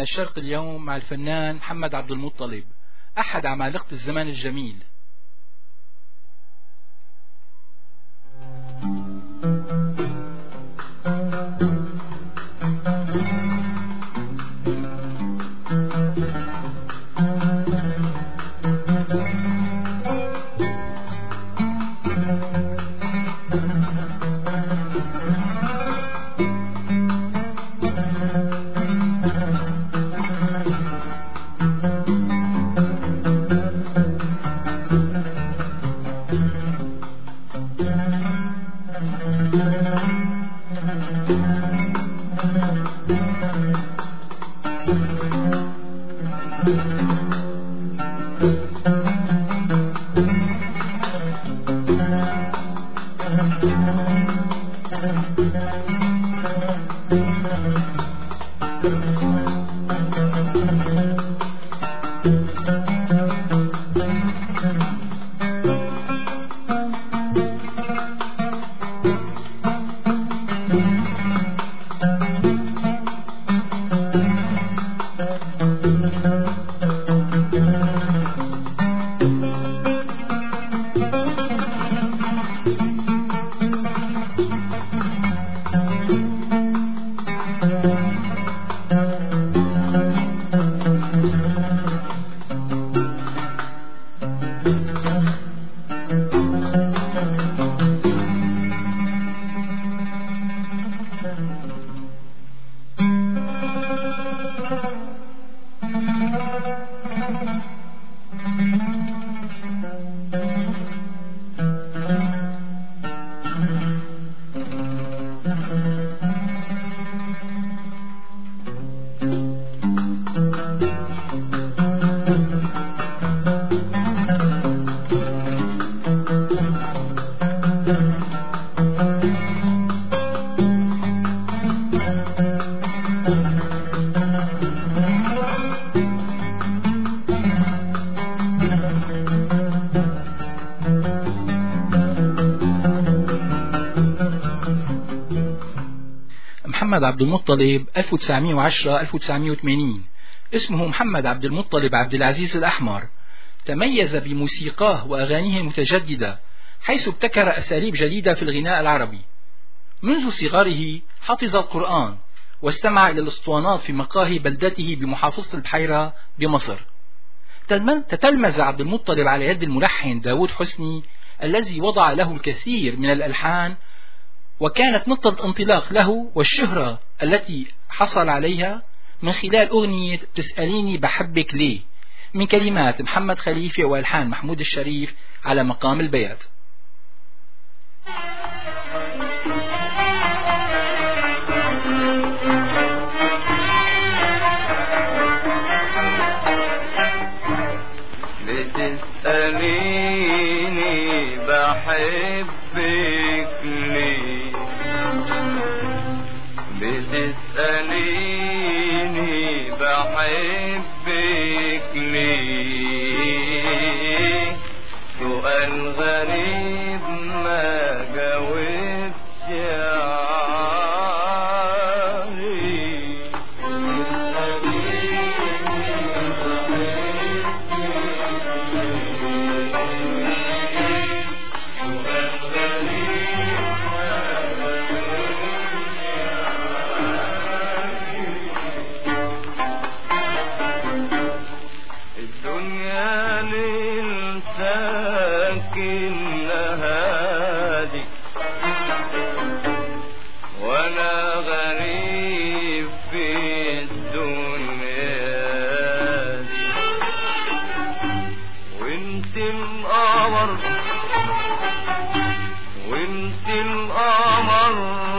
الشرق اليوم مع الفنان محمد عبد المطلب أحد عمالقة الزمان الجميل محمد عبد المطلب 1910 1980 اسمه محمد عبد المطلب عبد العزيز الأحمر تميز بموسيقاه وأغانيه المتجددة حيث ابتكر أساليب جديدة في الغناء العربي منذ صغره حفظ القرآن واستمع إلى الأسطوانات في مقاهي بلدته بمحافظة البحيرة بمصر تتلمذ عبد المطلب على يد الملحن داود حسني الذي وضع له الكثير من الألحان وكانت نقطة الانطلاق له والشهرة التي حصل عليها من خلال أغنية تسأليني بحبك ليه من كلمات محمد خليفة وألحان محمود الشريف على مقام البيات بتسأليني بحبك ليه بتسأليني بحبك ليه سؤال غريب ما جاوبتش عليه الدنيا للساكن هادي وانا غريب في الدنيا دي وانت القمر وانت القمر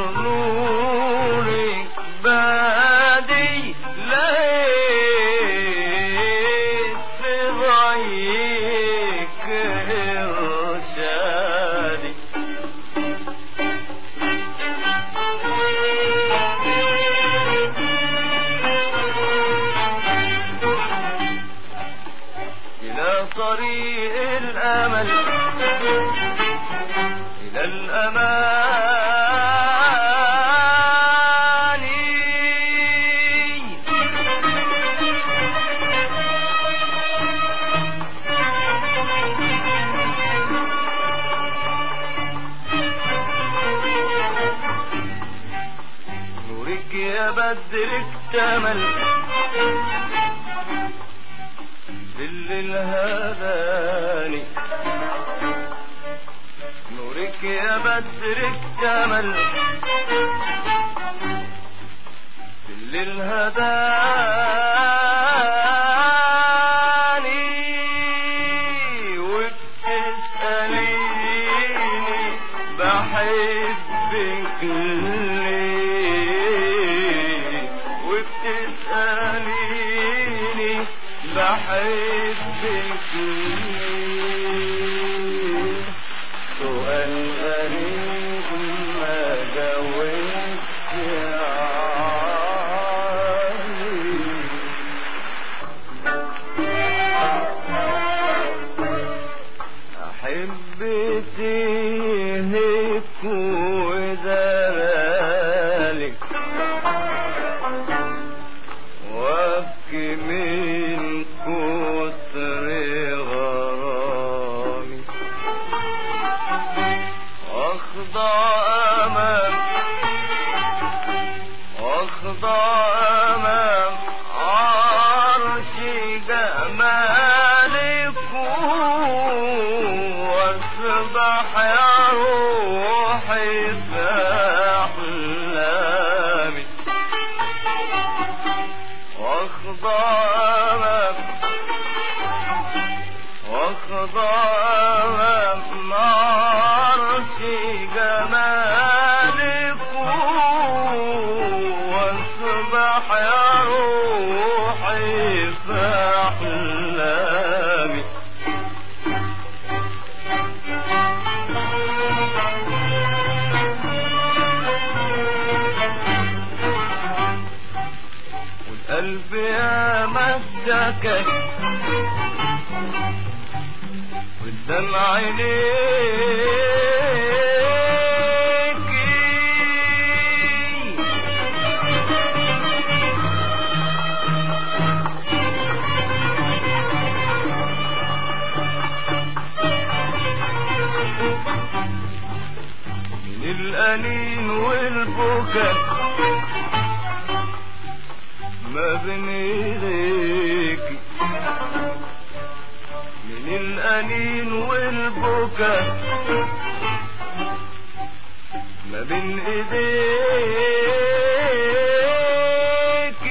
نورك بادي لقيت في ضيق إرشادي إلى طريق الأمل إلى الأمان بدر اكتمل بالليل هداني نورك يا بدر اكتمل بالليل هداني وبتسأليني بحبك ليه وبتسأليني بحبك ليه سؤال غريب ما جاوبت عليه أحب تهك وذلك وابكي من كتر غرامي واخضع امام واخضع امام عرش جمالك واصبح يا روحي في احلامي واخضع امام واخضع امام عرش جمالك واصبح يا روحي في احلامي والقلب يا مسكك قدام عينيك من الأنين والبكا ما بين ايديك من الأنين والبكا ما بين ايديك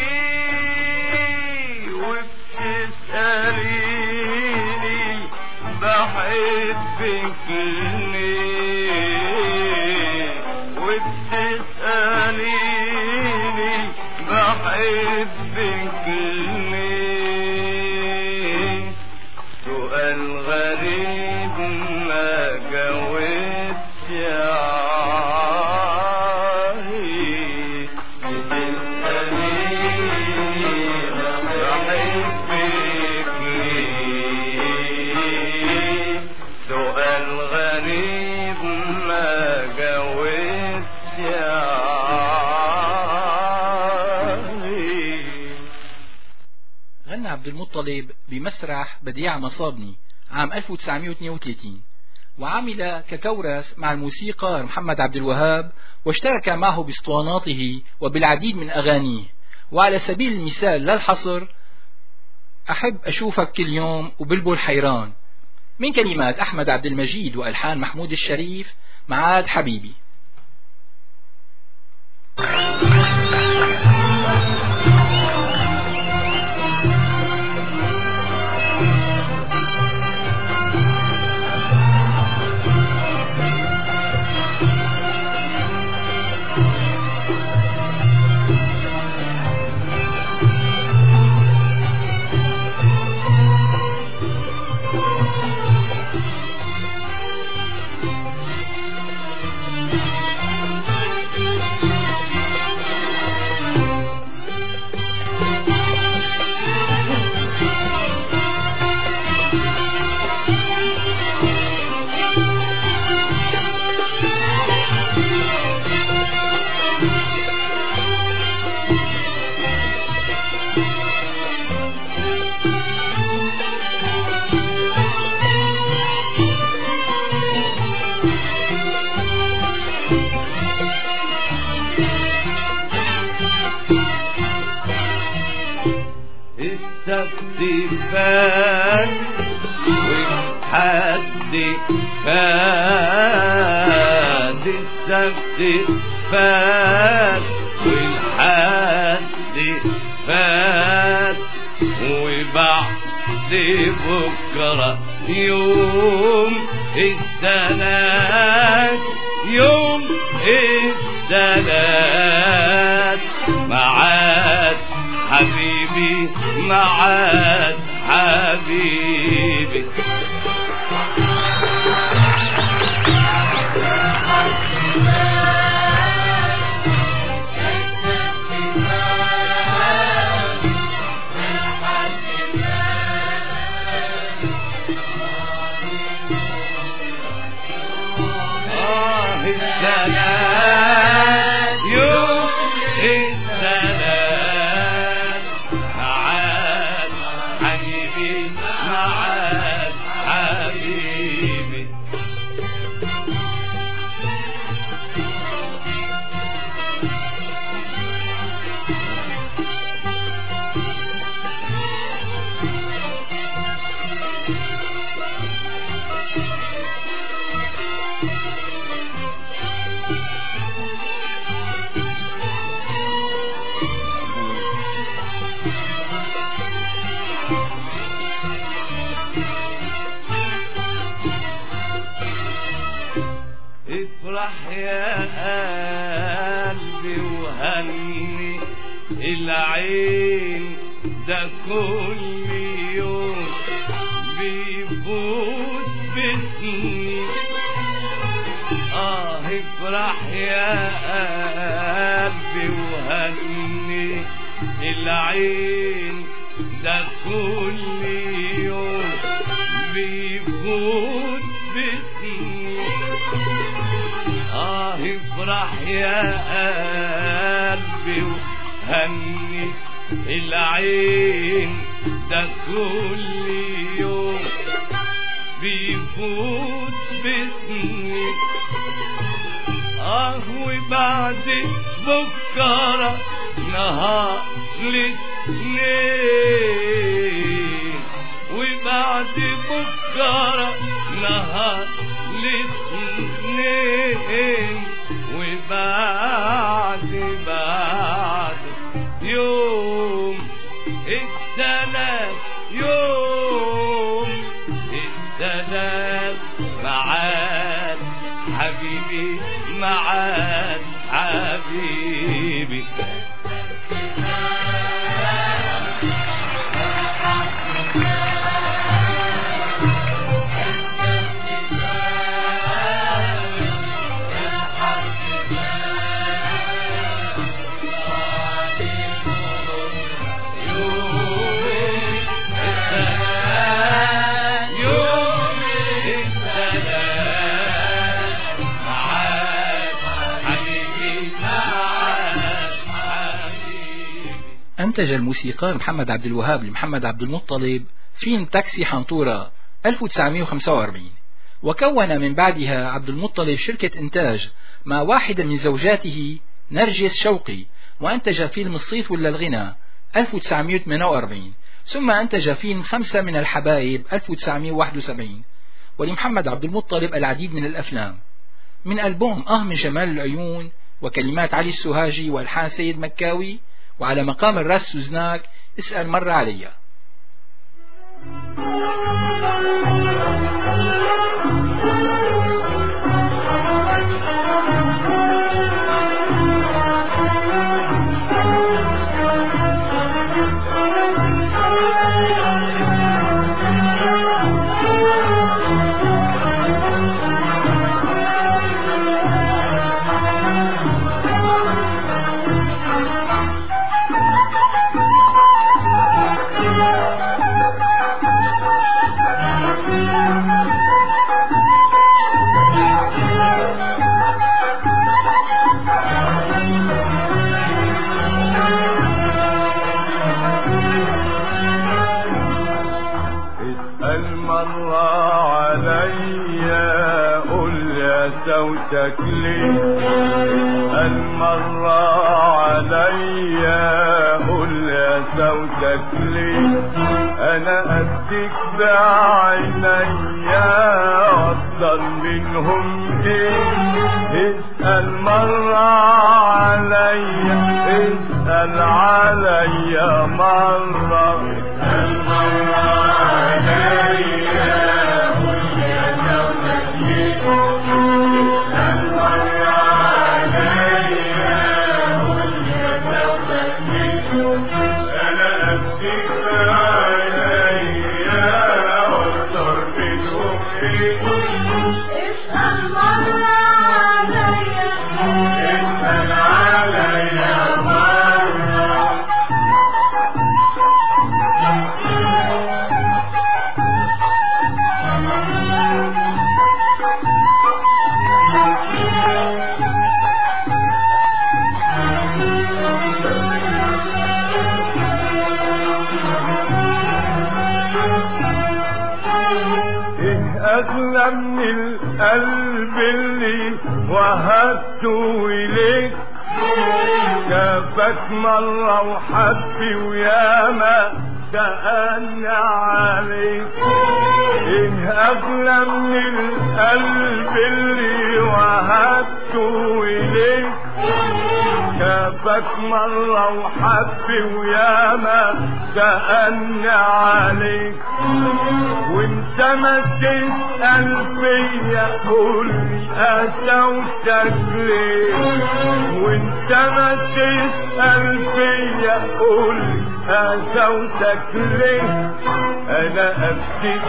وبتسأليني بحبك ليه وبتسأليني بحبك ليه سؤال غريب ما جاوبتش عليه بتسأليني بحبك ليه سؤال غريب ما جاوبتش عليه غنى عبد المطلب بمسرح بديع مصابني عام 1932 وعمل ككورس مع الموسيقار محمد عبد الوهاب واشترك معه باسطواناته وبالعديد من أغانيه وعلى سبيل المثال لا الحصر أحب أشوفك كل يوم وبلبل حيران من كلمات أحمد عبد المجيد وألحان محمود الشريف معاد حبيبي فات والحد فات السبت فات والحد فات وبعد بكرة يوم الثلاث يوم الثلاث معاد حبيبي معاد حبيبي آه السلام يوم السلام معاد حبيبي معاد حبيبي افرح يا قلبي وهني العين ده كل يوم بيفوت بسنين اه افرح يا قلبي وهني العين ده كل يوم بيفوت بسنين آه افرح يا قلبي وهني العين ده كل يوم بيفوت بسنين آه وبعد بكرة نهار الاثنين وبعد بكرة نهار الاثنين وبعد بعد يوم الثلاث يوم الثلاث معاد حبيبي معاد حبيبي أنتج الموسيقار محمد عبد الوهاب لمحمد عبد المطلب فيلم تاكسي حنطورة 1945 وكون من بعدها عبد المطلب شركة إنتاج مع واحدة من زوجاته نرجس شوقي وأنتج فيلم الصيف ولا الغنى 1948 ثم أنتج فيلم خمسة من الحبايب 1971 ولمحمد عبد المطلب العديد من الأفلام من ألبوم آه من جمال العيون وكلمات علي السوهاجي والحان سيد مكاوي وعلى مقام الراس سوزناك اسأل مرة عليا اسأل مرة عليا قول يا صوتك ليه اسأل مرة عليا قول يا صوتك ليه انا اديك بعينيا افضل منهم ايه اسأل مرة عليا اسأل عليا مرة اسأل مرة عليا قل يا صوتك ليه اسأل مرة عليا قل يا صوتك ليه انا اديك عليا واكتر منهم ايه اسأل مرة عليا اسأل عليا مرة ايه اغلى من القلب اللي وهبته اليك شافك مرة وحبي وياما سألني عليك ايه اغلى من القلب اللي وهبته اليك شافك مرة وحبي وياما سألني عليك وانت ما تسأل فيا قولي أسوتك ليه وانت ما تسأل فيا قولي أسوتك ليه انا امسك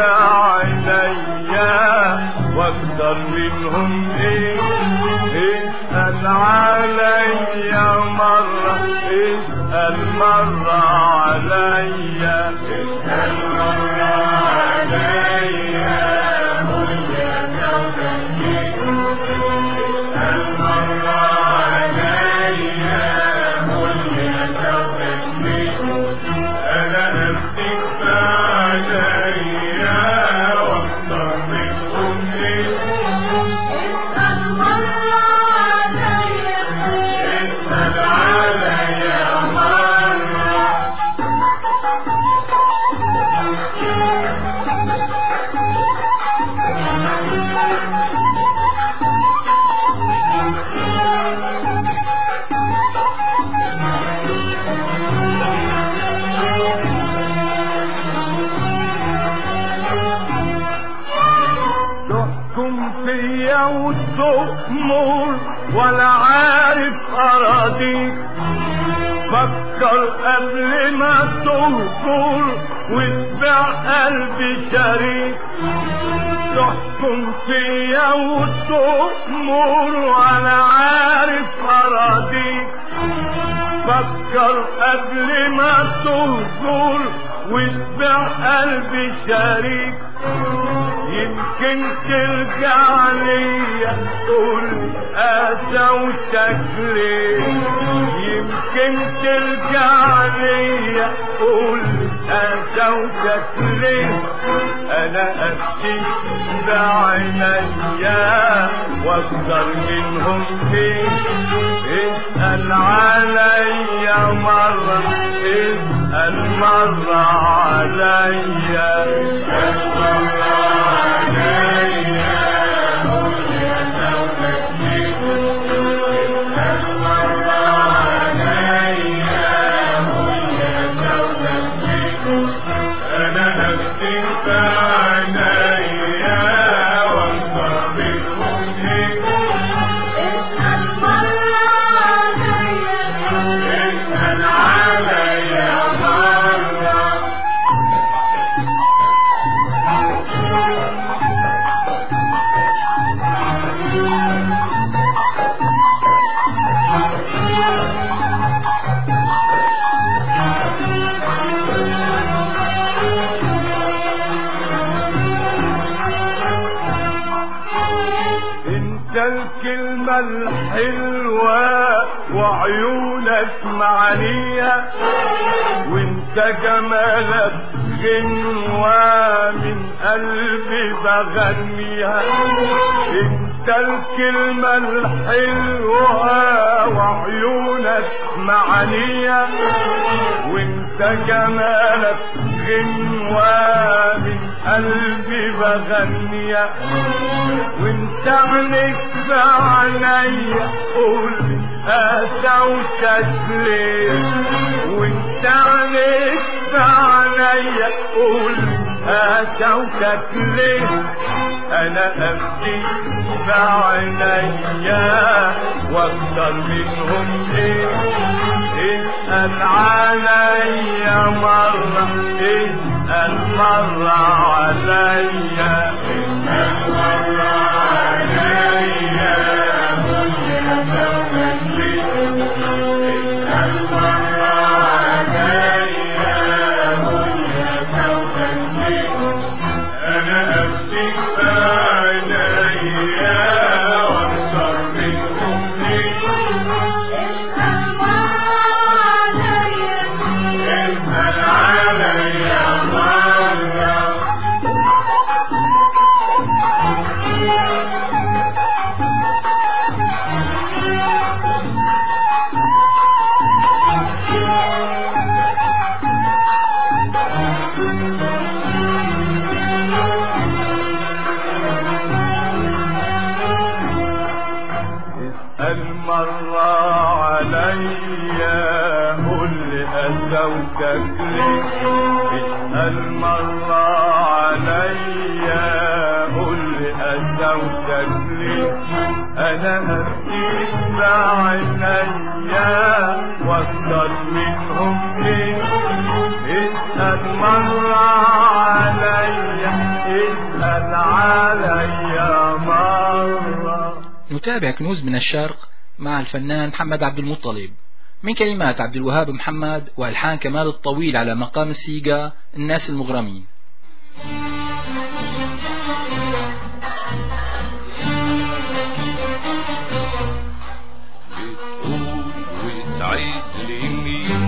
بعينيا واكتر منهم ايه اسأل عليا مرة اسأل مرة عليا اسأل مرة عليا قل يا زوجتي اسأل مرة عليا قل يا زوجتي انا امسك عليا واكتر منهم ايه اسأل مرة عليا اسأل عليا مرة تحكم فيا وتؤمر ولا عارف اراضيك فكر قبل ما تهجر واتبع قلبي شريك تحكم فيا وتؤمر ولا عارف اراضيك فكر قبل ما تهجر واتبع قلبي شريك يمكن ترجع ليا تقول اسوتك ليه يمكن ترجع ليا تقول اسوتك ليه انا ابكي بعينيا واكثر منهم فيه اسأل عليا مرة اسأل مرة عليا اسأل مرة عليا قول يا زوجك اسأل مرة عليا قول يا زوجك انا هفتك عينيا واكثر منهم فيه اسأل مرة عليا اسأل عليا مرة انت الكلمة الحلوة وعيونك معانية وانت جمالك غنوة من قلبي بغنيها انت انت الكلمة الحلوة وعيونك معانية وانت جمالك غنوة من قلبي بغنية وانت عينك في عينيا قول قسوتك ليه وانت عينك في عينيا قول قسوتك ليه انا ابكي بعينيا واكتر منهم ايه اسأل عليا مرة اسأل مرة عليا اسأل مرة عليا اسأل مرة عليا انا امسك بعينيا واكتر منهم ليه اسأل مرة عليا اسأل عليا مرة اسأل مرة عليا قول لي أزوجك ليه اسأل مرة عليا قول لي أزوجك ليه أنا هبكيك بعينيا واكتر منهم ليه اسأل مرة عليا اسأل عليا مرة نتابع كنوز من الشرق مع الفنان محمد عبد المطلب من كلمات عبد الوهاب محمد والحان كمال الطويل على مقام السيجا الناس المغرمين بتقول وتعيد لمين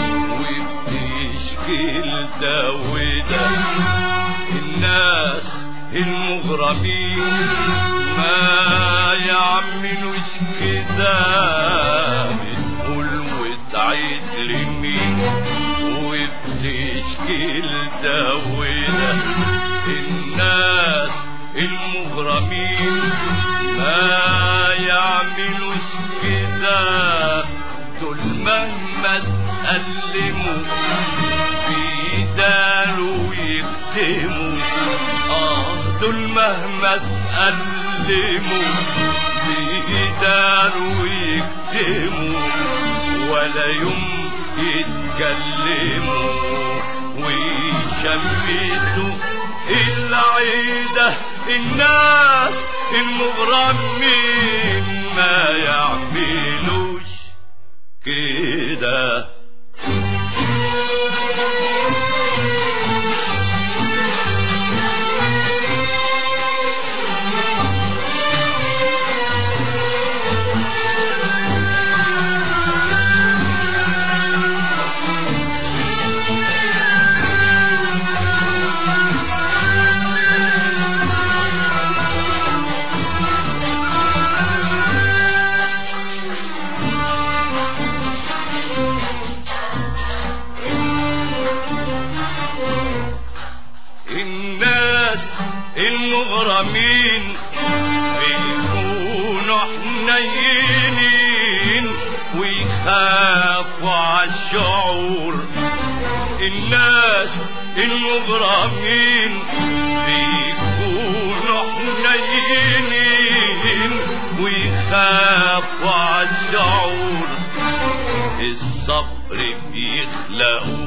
وبتشكي ده وده الناس المغرمين ما يعملوش كده بتقول وتعيد لمين وبتشكي ده وده الناس المغرمين ما يعملوش كده دول مهما تألموا بيداروا يكتموا اه دول مهما تألموا بيداروا يكتموا ولا يوم يتكلموا ويشمتوا العيدة الناس المغرمين ما يعملوش كده الناس المغرمين بيكونوا حنينين ويخافوا عالشعور الناس المغرمين بيكونوا حنينين ويخافوا عالشعور الصبر بيخلقوا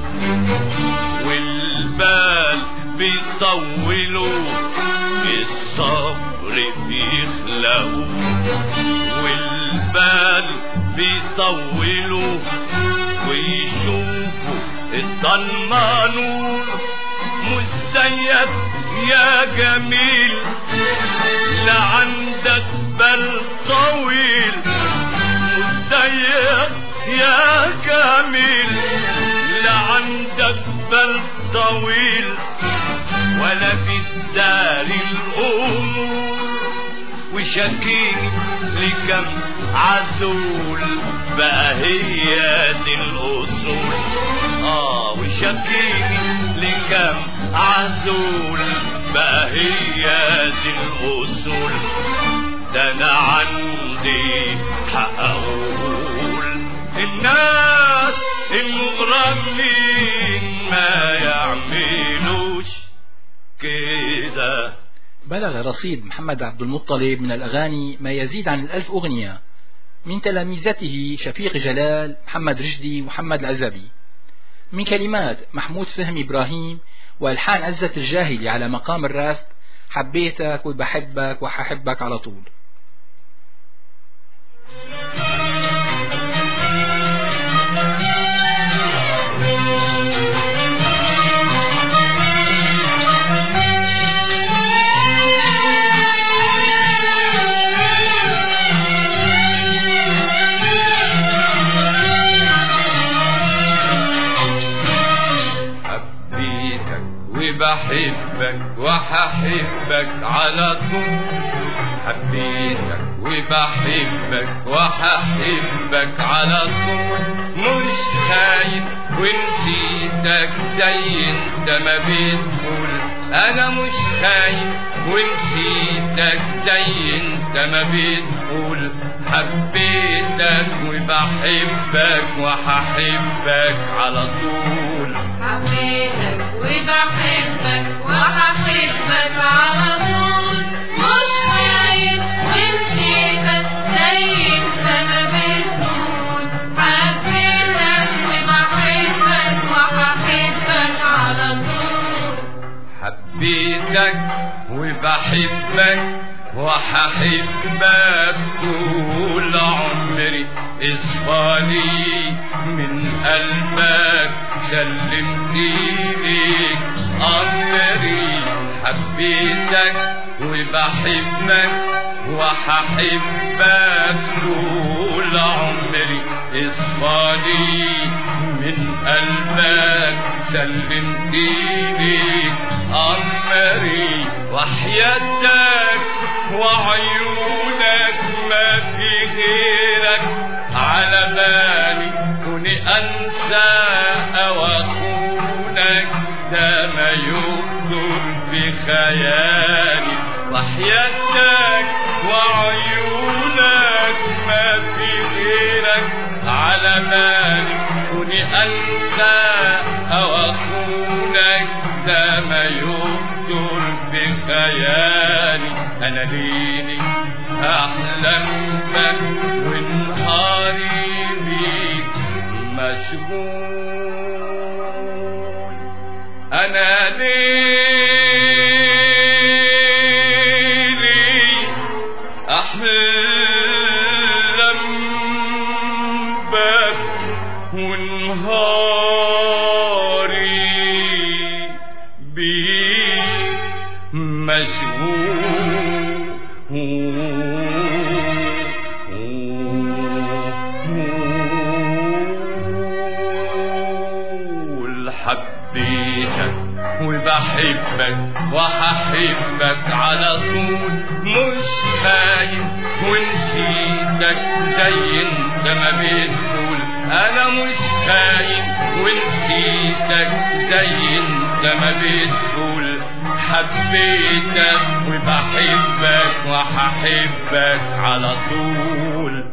والبال بيطولوا الصبر بيخلقوا والبال بيطولوا ويشوفوا الضلمة نور مزيد يا جميل لا عندك بال طويل مزيد يا جميل لا عندك بال طويل ولا في الدار الأمور وشكيني لكم عزول بقى هي دي الاصول اه وشكيني لكم عزول بقى هي دي الاصول ده انا عندي حق اقول الناس المغرمين ما يعملوش كده بلغ رصيد محمد عبد المطلب من الأغاني ما يزيد عن الألف أغنية من تلامذته شفيق جلال محمد رشدي ومحمد العزبي من كلمات محمود فهمي إبراهيم وألحان عزة الجاهلي على مقام الراست حبيتك وبحبك وححبك على طول حبيتك وبحبك وححبك على طول حبيتك وبحبك وححبك على طول مش خايف ونسيتك زي انت ما بتقول انا مش خايف ونسيتك زي انت ما بتقول حبيتك وبحبك وححبك على طول حبيتك وبحبك وهحبك على طول مش خايف ونسيتك زي انت ما بتقول حبيتك وبحبك وهحبك على طول حبيتك وبحبك وححبك طول عمري اصفالي من قلبك سلمت ليك امري حبيتك وبحبك وححبك طول عمري اصفالي من قلبك سلمت ليك أمري وحياتك وعيونك ما في غيرك على بالي كوني أنسى أو أخونك ده ما يخطر بخيالي وحياتك وعيونك ما في غيرك على بالي كوني أنسى أو أخونك ده ما يخطر بخيالي أنا ليلي أحلم بك ونهاري بيك مشغول أنا ليلي أحلم بك ونهاري بيك مشغول حبيتك وبحبك وهحبك على طول مش خايف ونسيتك زي انت ما بتقول انا مش خايف ونسيتك زي انت ما بتقول حبيتك وبحبك وهحبك على طول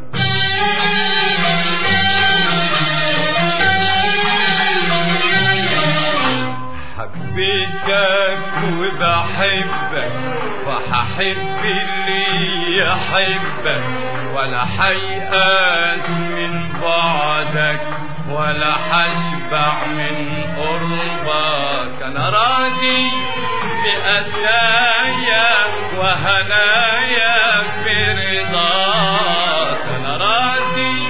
حبيتك وبحبك وهحب اللي يحبك ولا حيئات من بعدك ولا حشبع من قربك انا راضي بأسايا وهنايا في رضاك انا راضي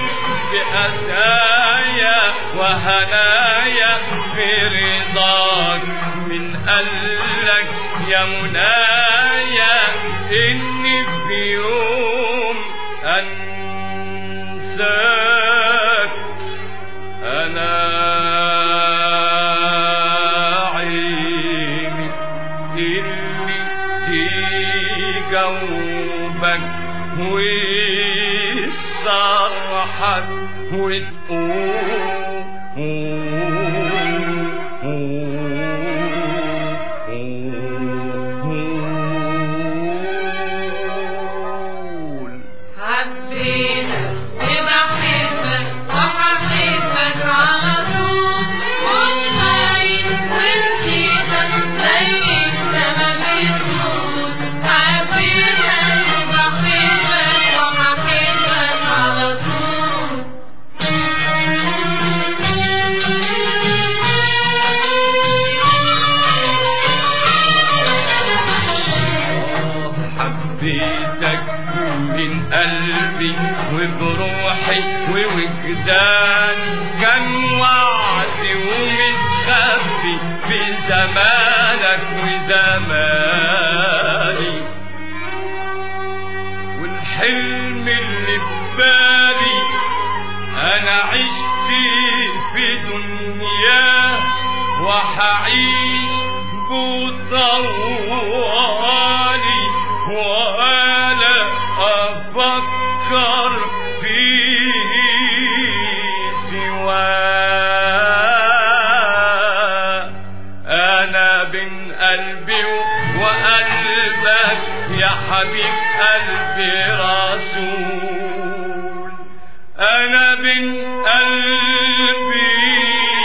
بأسايا وهنايا في رضاك من قالك يا منايا اني في يوم انساك انا عيني اللي تجاوبك وتصرحك وتقول حبيتك وبحبك وهحبك على طول مش بعيد ونسيتك زي السما بتقول حبيتك وبحبك وهحبك على طول حبيتك من قلبي وبروحي ووجدان كان وعدي ومتخبي في زمانك وزماني والحلم اللي في بالي انا عشت في دنياه وحعيش بطوالي وانا افكر في سواه انا بين قلبي وقلبك يا حبيب قلبي رسول انا بين قلبي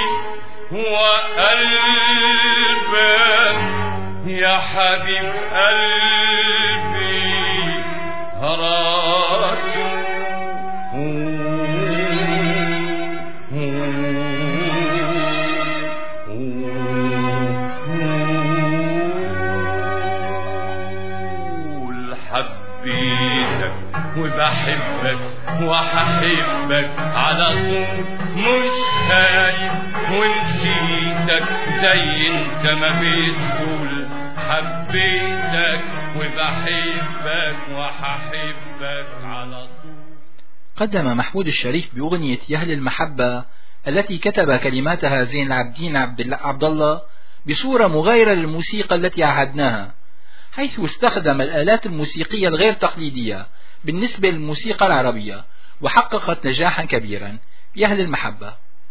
وقلبك يا حبيب قلبي رسول حبيتك وبحبك وهحبك على طول مش خايف ونسيتك زي انت ما بتقول حبيتك وبحبك وهحبك على طول قدم محمود الشريف بأغنية يهل المحبة التي كتب كلماتها زين العابدين عبد الله- عبد الله بصورة مغايرة للموسيقى التي عهدناها حيث استخدم الآلات الموسيقية الغير تقليدية بالنسبة للموسيقى العربية وحققت نجاحا كبيرا يهل المحبة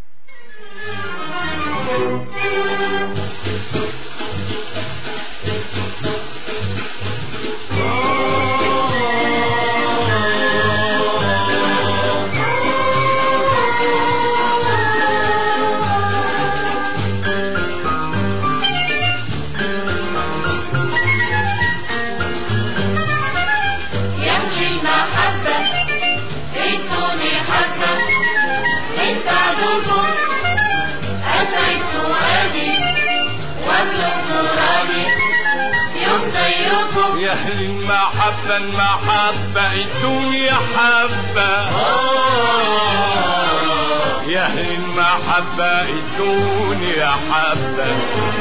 يمشي المحبة ادوني حبة انت عدوكم أتيت سؤالي وابلغ مرادي يوم زيكم يا اهل المحبة المحبة الدنيا حبة يا اهل المحبة الدنيا حبة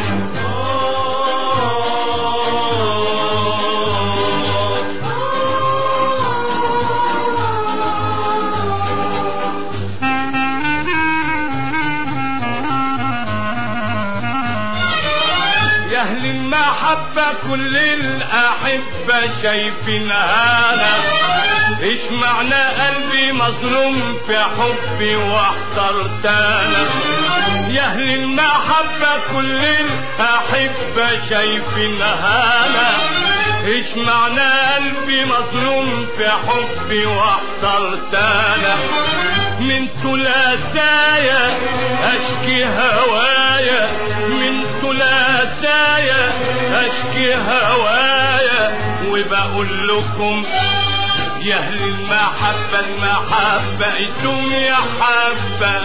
يا اهل المحبة كل الأحبة شايفين أنا إيش معنى قلبي مظلوم في حبي واحترت أنا يا أهل المحبة كل الأحبة شايفين أنا إيش معنى قلبي مظلوم في حبي واحترت أنا من ثلاثايا أشكي هوايا من ثلاثايا أشكي هوايا وبقول لكم يا أهل المحبة المحبة الدنيا حبة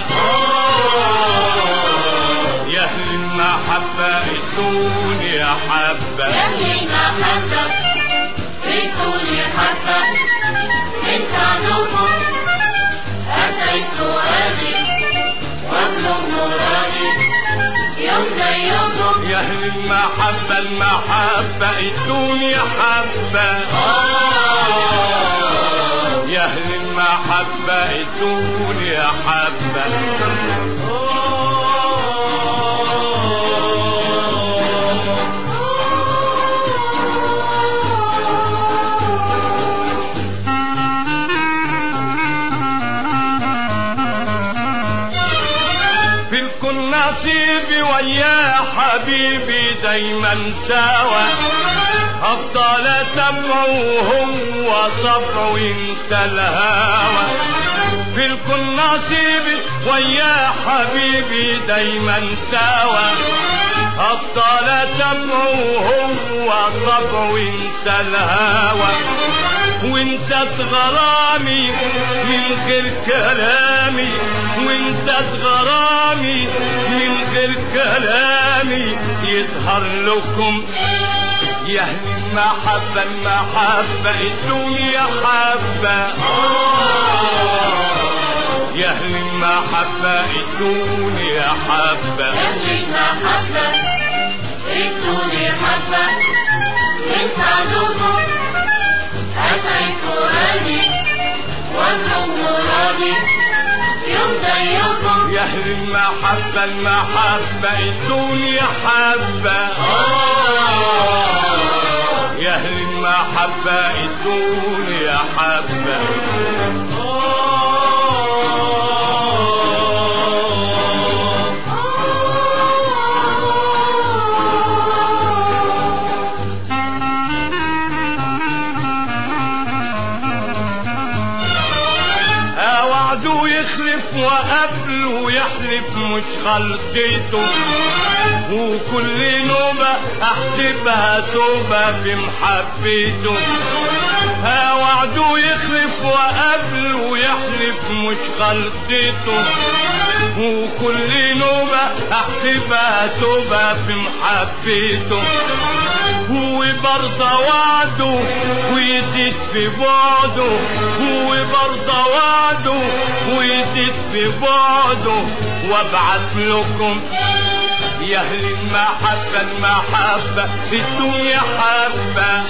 يا أهل المحبة الدنيا حبة يمشي المحبة ادوني حبة انت عدوكم أتيت سؤالي وابلغ مرادي يوم زيكم يا أهل المحبة المحبة الدنيا حبة يا أهل المحبة الدنيا حبة نصيبي ويا حبيبي دايما سوا افضل اتبعه هو صفع انت الهوى في الكل نصيبي ويا حبيبي دايما سوا افضل اتبعه هو صفع انت الهوى وانت غرامي من غير كلامي وانت غرامي من غير كلامي يظهر لكم يا اهل المحبة المحبة الدنيا حبة يا اهل المحبة الدنيا حبة يملك محبة الدنيا حبة من سعدكم أتيت قلبي وابلغ مرادي يوم زيكم يا اهل المحبة المحبة الدنيا حبة يا اهل المحبة الدنيا حبة وعده يخلف وقبله يحلف مش خلقته وكل نوبة احسبها توبة بمحبته ها وعده يخلف وقبله يحلف مش خلقته وكل نوبة احسبها توبة بمحبته هو برضه وعده ويزيد في بعده هو برضه وعده ويزيد في بعده وابعت لكم يا اهل المحبة المحبة الدنيا حبة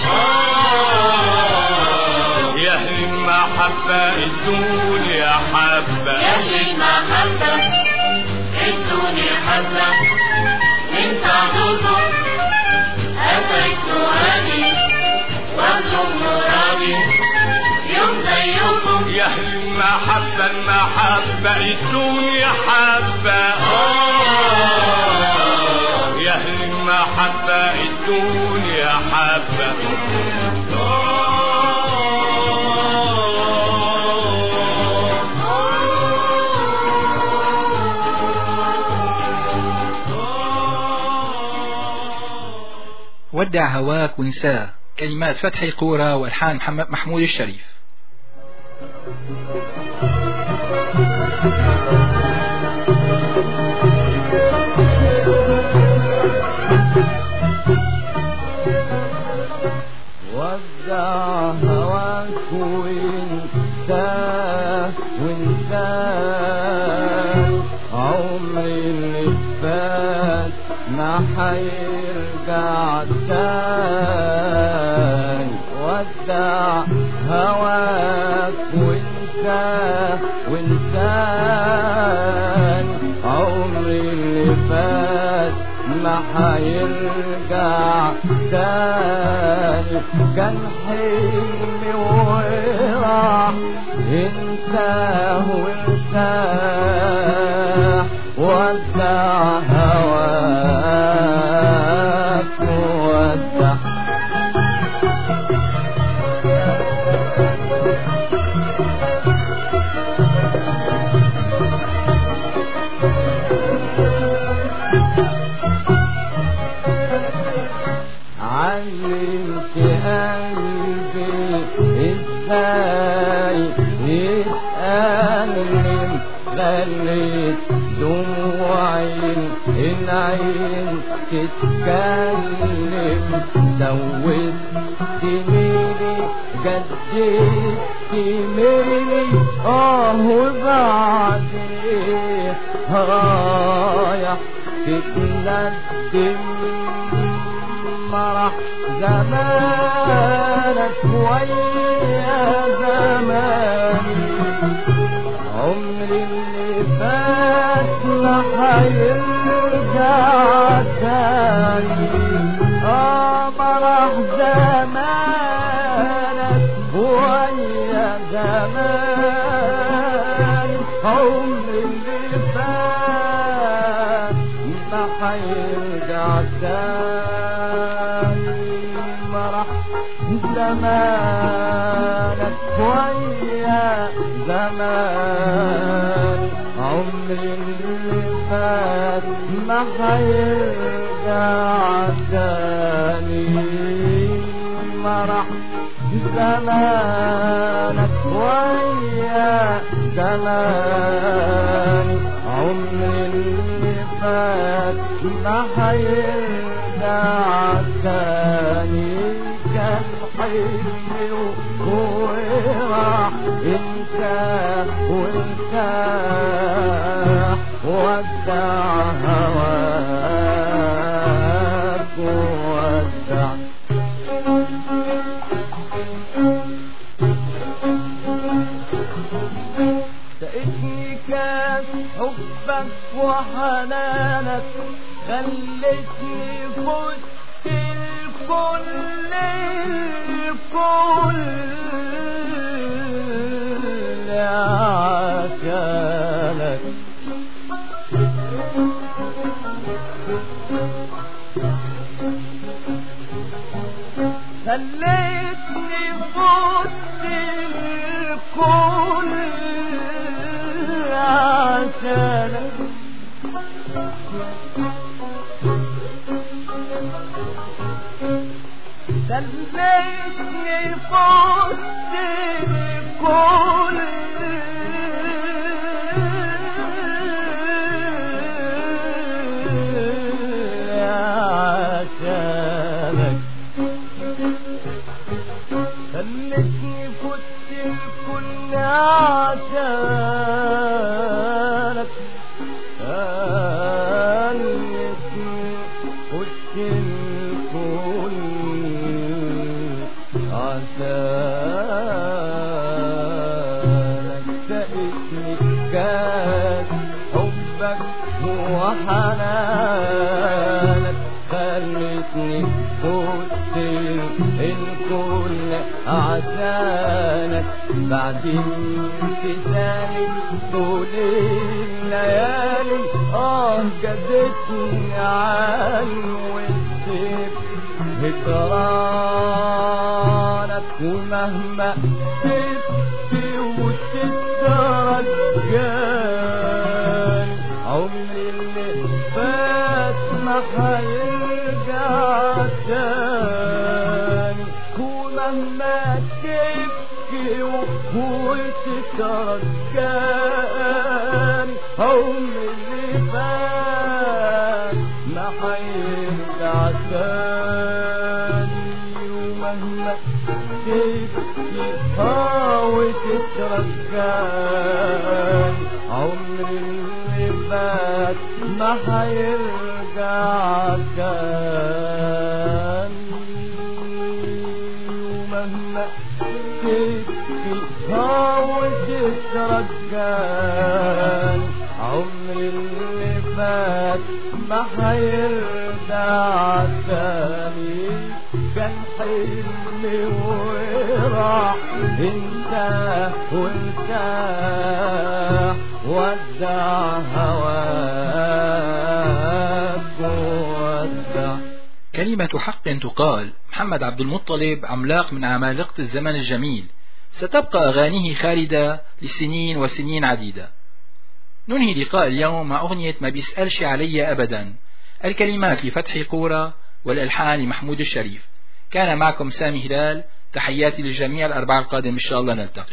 يا اهل المحبة الدنيا حبة يملك محبة الدنيا حبة من سعدكم أتيت قلبي وابلغ مرادي يوم زيكم يا اهل المحبة المحبة الدنيا حبة يا اهل المحبة الدنيا حبة ودع هواك ونساه كلمات فتحي قورة والحان محمد محمود الشريف ودع هواك وانساه وانساه عمري اللي فات ما حيرجع تاني ودع هواك وانساه وانساه عمري اللي فات ما حيرجع تاني كان حلمي وراح انساه وارتاح ودع هواك ودع علمت قلبي ازاي يتألم خليت دموعي العين تتكلم زودت ميلي جددت ميلي اه وبعدين رايح تتندم مرح زمانك ويا زماني عمري اللي فات ما حيرجع تاني اه مرح زمانك ويا زماني عمري اللي فات زمانك ويا زمان عمري اللي فات ما هيرجع تاني مرح زمانك ويا زمان عمري اللي فات ما هيرجع تاني كان حلمي وراح انت وانت ودع هواك ودع سقتني كاس حبك وحنانك خلتني فزت الكل الكل عشانك خليتني فزت الكل عشانك خليتني فزت الكل عشانك خلتني فت الكل عشانك خلتني فت الكل عشانك سقتني كاس حبك وحنانك خلتني فوت الكل عشانك بعد انتسالي طول الليالي اه جدتني عن والسيف هجرانك ومهما تبكي وتترجاني عمري اللي فات ما هيرجع تاني ومهما تبكي وتترجاني عمري اللي فات ما هيرجع تاني ومهما تبكي اه وتترجاني عمري اللي فات ما هيرجع تاني ومهما تبكي اه وتترجاني عمري اللي فات ما هيرجع تاني كان حلمي وراح انت وانت ودع هواك ودع كلمة حق تقال محمد عبد المطلب عملاق من عمالقة الزمن الجميل ستبقى أغانيه خالدة لسنين وسنين عديدة ننهي لقاء اليوم مع أغنية ما بيسألش علي أبدا الكلمات لفتحي قورة والألحان لمحمود الشريف كان معكم سامي هلال تحياتي للجميع الأربعة القادم إن شاء الله نلتقي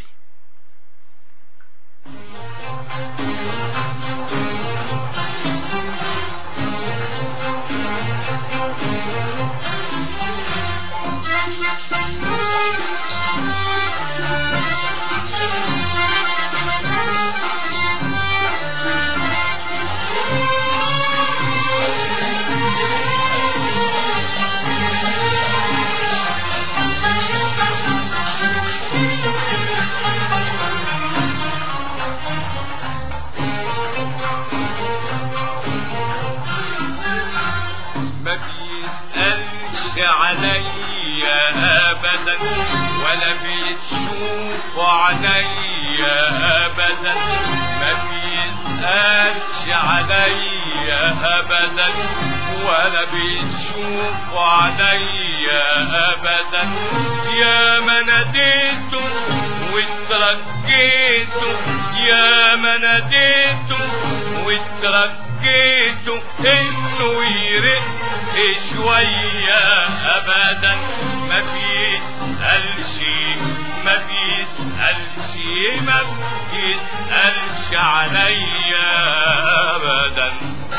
ما بيسألش عليا أبدا ولا بيتشوف عليا أبدا ما بيسألش عليا أبدا ولا بيتشوف عليا ابدا يا ما ناديته واترجيته يا ما ناديته واترجيته انه يرق شوية ابدا ما بيسألش ما بيسألش ما بيسألش عليا ابدا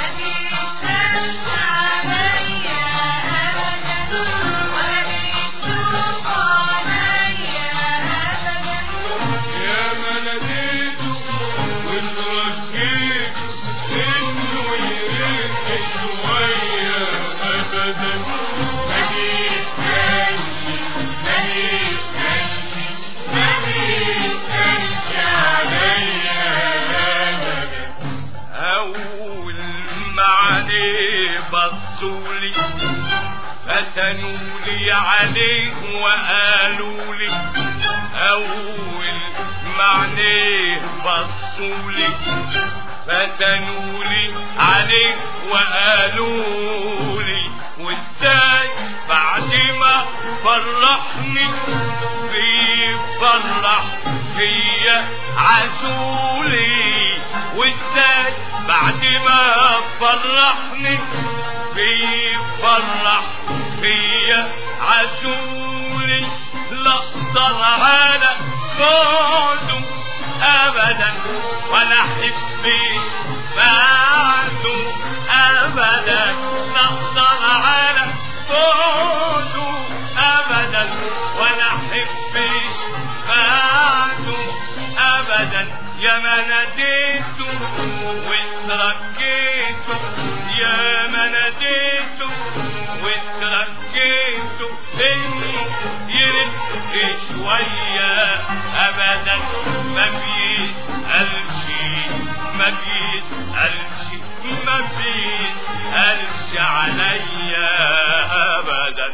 يا ما ناديته واترجيته انه يرق شوية ابدا ما أول ما عليه بصولي فتنوا لي عليه وقالوا لي أول ما عليه بصولي فتنوا لي عليه وقالوا لي وازاي بعد ما فرحني بيفرح فيا عسولي وازاي بعد ما فرحني بيفرح فيا عسولي لا اقدر على بعده ابدا ولا احبش بعده ابدا لا اقدر على بعده ابدا ولا احبش بعده ابدا يا ما ناديته واتركيته يا ما ناديته واتركيته انه يرد شوية ابدا ما بيسألش ما بيسألش ما بيسألش عليا ابدا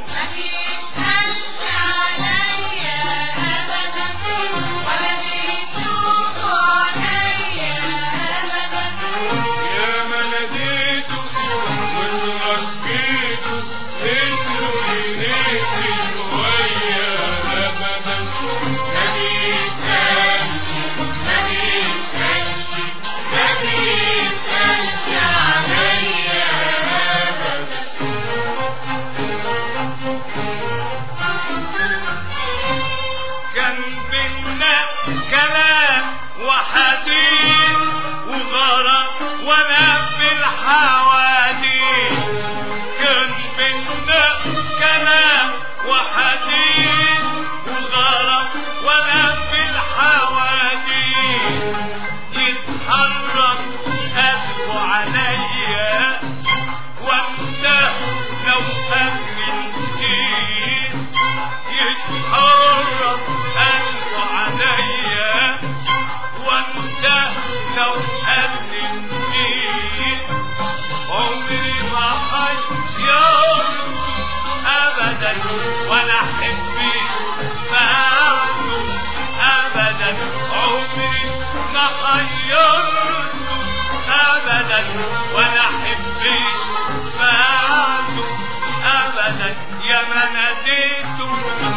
يا ما ناديته وتركيته انه يريد شوية ابدا كان بينا كلام وحديث وغرام وانا في الحواديت كان بينا كلام وحديث وغرام وانا في الحواديت يتحرك قلبه عليا وانت لو قلبي نسيت يتحرك قلبه عليا وانت لو قلبي نسيت عمري ما خير ابدا ولا احبش بعده ابدا عمري ما خيرته ابدا ولا احبش بعده ابدا يا ما ناديته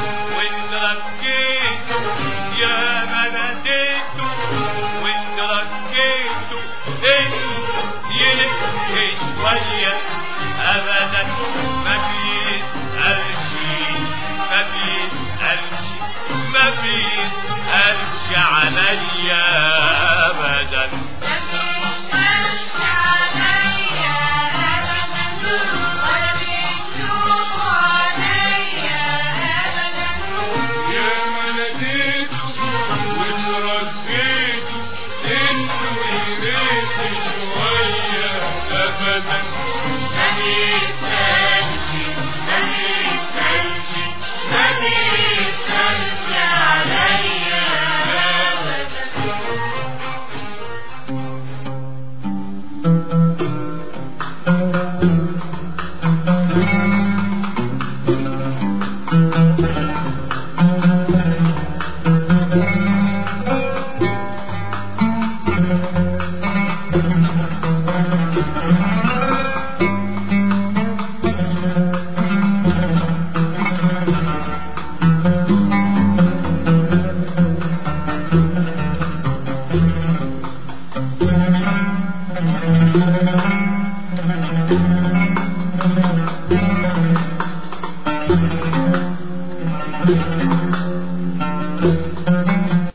واتركيته يا ما ناديته واتركيته انه يلف شويه ابدا ما بيسألش ما بيسألش ما بيسألش عليا